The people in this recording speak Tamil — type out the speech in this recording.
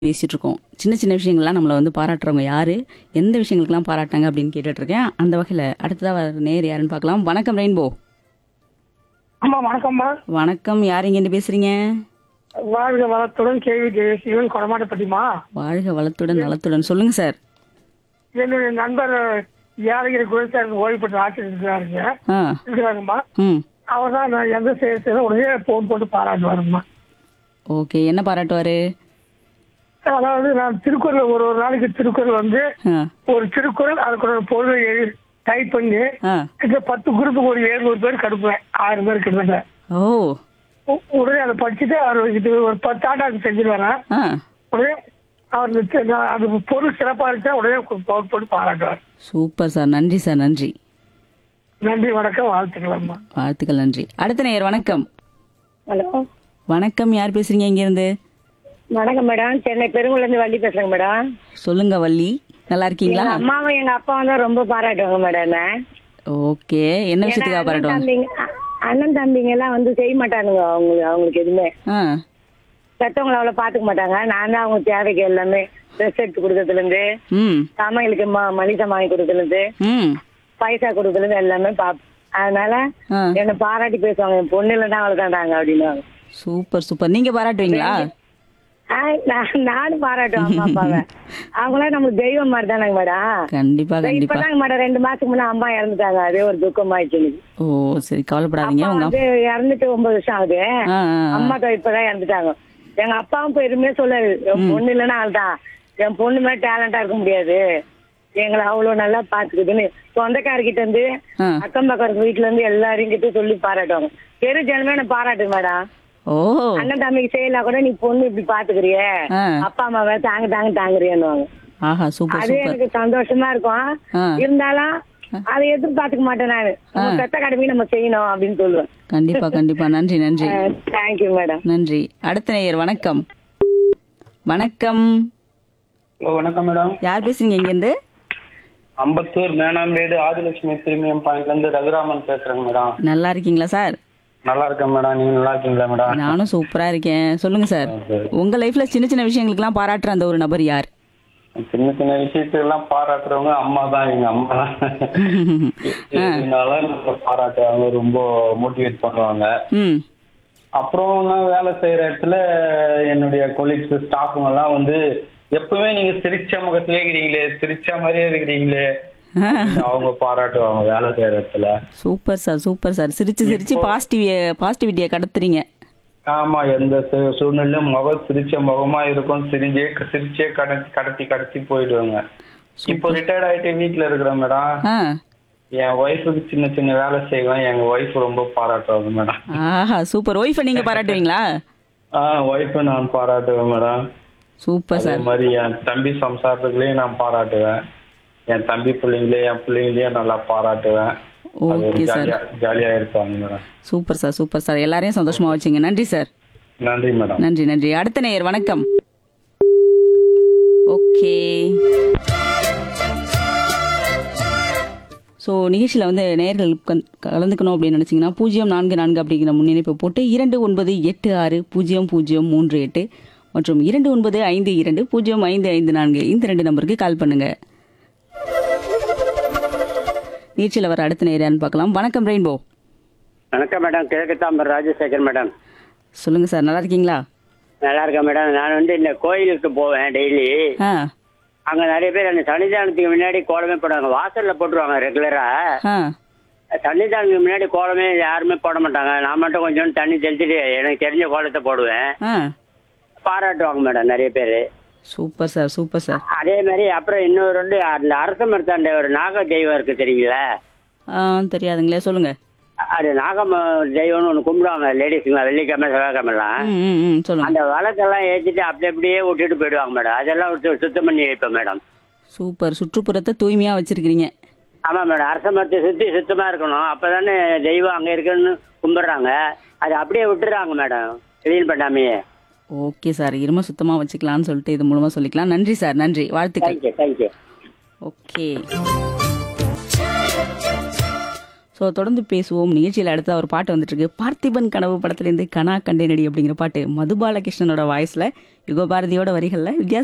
பேசிட்டு இருக்கோம் சின்ன சின்ன விஷயங்கள்லாம் நம்மளை வந்து பாராட்டுறவங்க யாரு எந்த விஷயங்களுக்கெல்லாம் பாராட்டாங்க அப்படின்னு கேட்டுட்டு இருக்கேன் அந்த வகையில் அடுத்ததா வர நேர் யாருன்னு பார்க்கலாம் வணக்கம் ரெயின்போ அம்மா வணக்கம்மா வணக்கம் யார் இங்கேருந்து பேசுறீங்க வாழ்க வளத்துடன் கேள்வி ஜெயசீவன் கொடமாட்டப்பட்டிமா வாழ்க வளத்துடன் நலத்துடன் சொல்லுங்க சார் என்னுடைய நண்பர் ஏழகிரி குலசாமி ஓய்வு பெற்ற ஆட்சியர் இருக்கிறாருங்க ஆ இருக்கிறாங்கம்மா ம் அவர் தான் நான் எந்த செய்ய உடனே போன் போட்டு பாராட்டுவாருங்கம்மா ஓகே என்ன பாராட்டுவாரு அதாவது நான் திருக்குறள் ஒரு ஒரு நாளைக்கு திருக்குறள் வந்து ஆ ஒரு திருக்குறள் அதுக்கு ஒரு பொருள் எழுதி டைப் பண்ணி ஆ இந்த பத்து குரூப்புக்கு ஒரு எழுநூறு பேர் கடுப்பேன் ஆயிரம் பேர் கிட்டத்தட்ட ஓ உ- உடனே அதை படிச்சுட்டு அவர் இது ஒரு பத்து ஆட்டாக்கு செஞ்சுட்டு வரேன் ஆ உடனே அவர் நிச்சயம் நான் அது பொருள் சிறப்பா இருக்கா உடனே போன் போட்டு பாராட்டுவார் சூப்பர் சார் நன்றி சார் நன்றி நன்றி வணக்கம் வாழ்த்துக்கலாம்மா வாழ்த்துக்கள் நன்றி அடுத்த நேயர் வணக்கம் ஹலோ வணக்கம் யார் பேசுறீங்க இங்கேருந்து வணக்கம் மேடம் சென்னை பெருங்குளம் இருந்து வள்ளி பேசுறேங்க மேடம் சொல்லுங்க வள்ளி நல்லா இருக்கீங்களா எங்க அம்மாவும் எங்க அப்பாவும் தான் ரொம்ப பாராட்டுவாங்க மேடம் என்ன ஓகே என்ன விஷயத்துக்காக அண்ணன் பாராட்டுவாங்க தம்பிங்க அ- அண்ணன் தம்பிங்க எல்லாம் வந்து செய்ய மாட்டானுங்க அவங்களுக்கு அவங்களுக்கு எதுவுமே ஆ பெத்தவங்களை அவ்வளவு பாத்துக்க மாட்டாங்க நான் தான் அவங்க தேவைக்கு எல்லாமே ட்ரெஸ் எடுத்து கொடுக்கறதுல இருந்து ம் சமையலுக்கு ம- மளிகை வாங்கி கொடுக்கறதுல இருந்து ம் பைசா கொடுக்கறதுல இருந்து எல்லாமே பாப் அதனால ஆ என்னை பாராட்டி பேசுவாங்க என் பொண்ணு இல்லைன்னா அவளை தாண்டாங்க அப்படின்னுவாங்க சூப்பர் சூப்பர் நீங்க பாராட்டுவீங்களா ஆ, நான் நானும் பாராட்டுவேன் அம்மா அப்பாவை அவங்களாம் நம்மளுக்கு தெய்வம் மாதிரி தானங்க மேடம் கண்டிப்பா கண்டிப்பா இப்பதாங்க மேடம் ரெண்டு மாசத்துக்கு முன்ன அம்மா இறந்துட்டாங்க அதே ஒரு துக்கமாயிடுச்சு எனக்கு ஓ சரி கவலைப்படாதீங்க அப்பா உங்க வந்து இறந்துட்டு ஒன்பது வருஷம் ஆகுது ஆ ஆ, ஆ. அம்மா தான் இப்பதான் இறந்துட்டாங்க எங்க அப்பாவும் பெருமையா சொல்லாரு என் பொண்ணு இல்லைன்னா அவள்தான் என் பொண்ணு மேல டேலண்டா இருக்க முடியாது எங்களை அவ்வளவு நல்லா பாத்துக்குதுன்னு சொந்தக்காரர்கிட்ட இருந்து ஆ. அக்கம் பக்கம் வீட்டுல இருந்து எல்லாரையும் கிட்ட சொல்லி பாராட்டுவாங்க பெரு ஜனமே என்ன பாராட்டு மேடம் ஓ அண்ணன் தம்பிக்கு செய்யலாம் கூட நீ பொண்ணு இப்படி பாத்துக்கிறியே ஆ அப்பா அம்மாவை தாங்க தாங்க தாங்குறியன்னுவாங்க ஆஹா சூப்பர் அது சூப்பர் எனக்கு சந்தோஷமா இருக்கும் ஆ. இருந்தாலும் அதை எதிர்பார்த்துக்க மாட்டேன் நானு நம்ம பெத்த கடமையை நம்ம செய்யணும் அப்படின்னு சொல்லுவேன் கண்டிப்பா கண்டிப்பா நன்றி நன்றி தேங்க்யூ மேடம் நன்றி அடுத்த நேயர் வணக்கம் வணக்கம் ஹலோ வணக்கம் மேடம் யார் பேசுறீங்க இங்கேருந்து அம்பத்தூர் மேனாம்பேடு ஆதிலட்சுமி பிரீமியம் பாயிண்ட்ல இருந்து ரகுராமன் பேசுறேங்க மேடம் நல்லா இருக்கீங்களா சார் நல்லா இருக்கேன் மேடம் நீங்க நல்லா இருக்கீங்களா மேடம் நானும் சூப்பரா இருக்கேன் சொல்லுங்க சார் உங்க லைஃப்ல சின்ன சின்ன விஷயங்களுக்கெல்லாம் பாராட்டுற அந்த ஒரு நபர் யார் சின்ன சின்ன விஷயத்துக்கெல்லாம் பாராட்டுறவங்க அம்மா தான் எங்க அம்மா இதனால நம்ம பாராட்டுவாங்க ரொம்ப மோட்டிவேட் பண்ணுவாங்க ம் அப்புறம் நான் வேலை செய்யற இடத்துல என்னுடைய கொலீக்ஸ் ஸ்டாஃபுங்க எல்லாம் வந்து எப்பவுமே நீங்க சிரிச்ச முகத்திலே இருக்கிறீங்களே சிரிச்ச மாதிரியே இருக்கிறீங்களே அவங்க பாராட்டுவாங்க வேலை செய்யற இடத்துல சூப்பர் சார் சூப்பர் சார் சிரிச்சு சிரிச்சு பாசிட்டிவ் பாசிட்டிவிட்டியை கடத்துறீங்க ஆமா எந்த சூ- சூழ்நிலையும் முகம் சிரிச்ச முகமா இருக்கும் சிரிஞ்சே சிரிச்சே கடத்தி கடத்தி கடத்தி போயிடுவாங்க இப்போ ரிட்டையர்ட் ஆயிட்டு வீட்ல இருக்கிறேன் மேடம் ஆ என் ஒய்ஃபுக்கு சின்ன சின்ன வேலை செய்வேன் எங்க ஒய்ஃப் ரொம்ப பாராட்டுவாங்க மேடம் ஆஹா சூப்பர் ஒய்ஃபை நீங்க பாராட்டுவீங்களா ஆ ஒய்ஃபை நான் பாராட்டுவேன் மேடம் சூப்பர் அதே சார் மாதிரி என் தம்பி சம்சாரத்துக்குள்ளேயும் நான் பாராட்டுவேன் என் தம்பி பிள்ளைங்களையும் என் பிள்ளைங்களையும் நல்லா பாராட்டுவேன் அது ஒரு ஓகே சார் ஜாலியா ஜாலியா இருப்பாங்க madam super sir super sir எல்லாரையும் சந்தோஷமா வச்சுங்க நன்றி சார் நன்றி மேடம் நன்றி நன்றி அடுத்த நேயர் வணக்கம் ஓகே ஸோ நிகழ்ச்சியில் வந்து நேயர்கள் கந்- கலந்துக்கணும் அப்படின்னு நினச்சிங்கன்னா பூஜ்ஜியம் நான்கு நான்கு அப்படிங்கிற முன்னிணைப்பை போட்டு இரண்டு ஒன்பது எட்டு ஆறு பூஜ்ஜியம் பூஜ்ஜியம் மூன்று எட்டு மற்றும் இரண்டு ஒன்பது ஐந்து இரண்டு பூஜ்ஜியம் ஐந்து ஐந்து நான்கு இந்த ரெண்டு நம்பருக்கு கால் பண்ணுங்க நிகழ்ச்சியில் வர அடுத்த நேரான்னு பார்க்கலாம் வணக்கம் ரெயின்போ வணக்கம் மேடம் கிழக்கு தாம்பரம் ராஜசேகர் மேடம் சொல்லுங்க சார் நல்லா இருக்கீங்களா நல்லா இருக்கேன் மேடம் நான் வந்து இந்த கோயிலுக்கு போவேன் டெய்லி ஆ அங்க நிறைய பேர் அந்த சன்னிதானத்துக்கு முன்னாடி கோலமே போடுவாங்க வாசல்ல போட்டுருவாங்க ரெகுலரா ஆ சன்னிதானத்துக்கு முன்னாடி கோலமே யாருமே போட மாட்டாங்க நான் மட்டும் கொஞ்சம் தண்ணி தெளிச்சுட்டு எனக்கு தெரிஞ்ச கோலத்தை போடுவேன் ஆ பாராட்டுவாங்க மேடம் நிறைய பேர் சூப்பர் சார் சூப்பர் சார் அதே மாதிரி அப்புறம் இன்னொரு வந்து அந்த அரச மரத்தாண்ட ஒரு நாக தெய்வம் இருக்கு தெரியுங்களா ஆ தெரியாதுங்களே சொல்லுங்க அது நாகம தெய்வம்னு ஒன்று கும்பிடுவாங்க லேடிஸுங்களா வெள்ளிக்கிழமை செவ்வாய்க்கிழமெல்லாம் ம் ம் ம் சொல்லுங்க அந்த வழக்கெல்லாம் ஏற்றிட்டு அப்படி அப்படியே விட்டுட்டு போயிடுவாங்க மேடம் அதெல்லாம் விட்டு சுத்தம் பண்ணி வைப்பேன் மேடம் சூப்பர் சுற்றுப்புறத்தை தூய்மையா வச்சிருக்கிறீங்க ஆமாம் மேடம் அரச மரத்தை சுற்றி சுத்தமாக இருக்கணும் அப்போ தானே தெய்வம் அங்கே இருக்குன்னு கும்பிட்றாங்க அதை அப்படியே விட்டுறாங்க மேடம் க்ளீன் பண்ணாமையே ஓகே சார் இரும சுத்தமா வச்சுக்கலாம்னு சொல்லிட்டு இது மூலமா சொல்லிக்கலாம் நன்றி சார் நன்றி வாழ்த்துக்கள் தேங்க்யூ தேங்க்யூ ஓகே ஸோ தொடர்ந்து பேசுவோம் நிகழ்ச்சியில் அடுத்த ஒரு பாட்டு வந்துட்டு இருக்கு பார்த்திபன் கனவு படத்துலேருந்து கனா கண்டேனடி அப்படிங்கிற பாட்டு மதுபாலகிருஷ்ணனோட வாய்ஸில் யுகபாரதியோட வரிகளில் வித்யாஸ்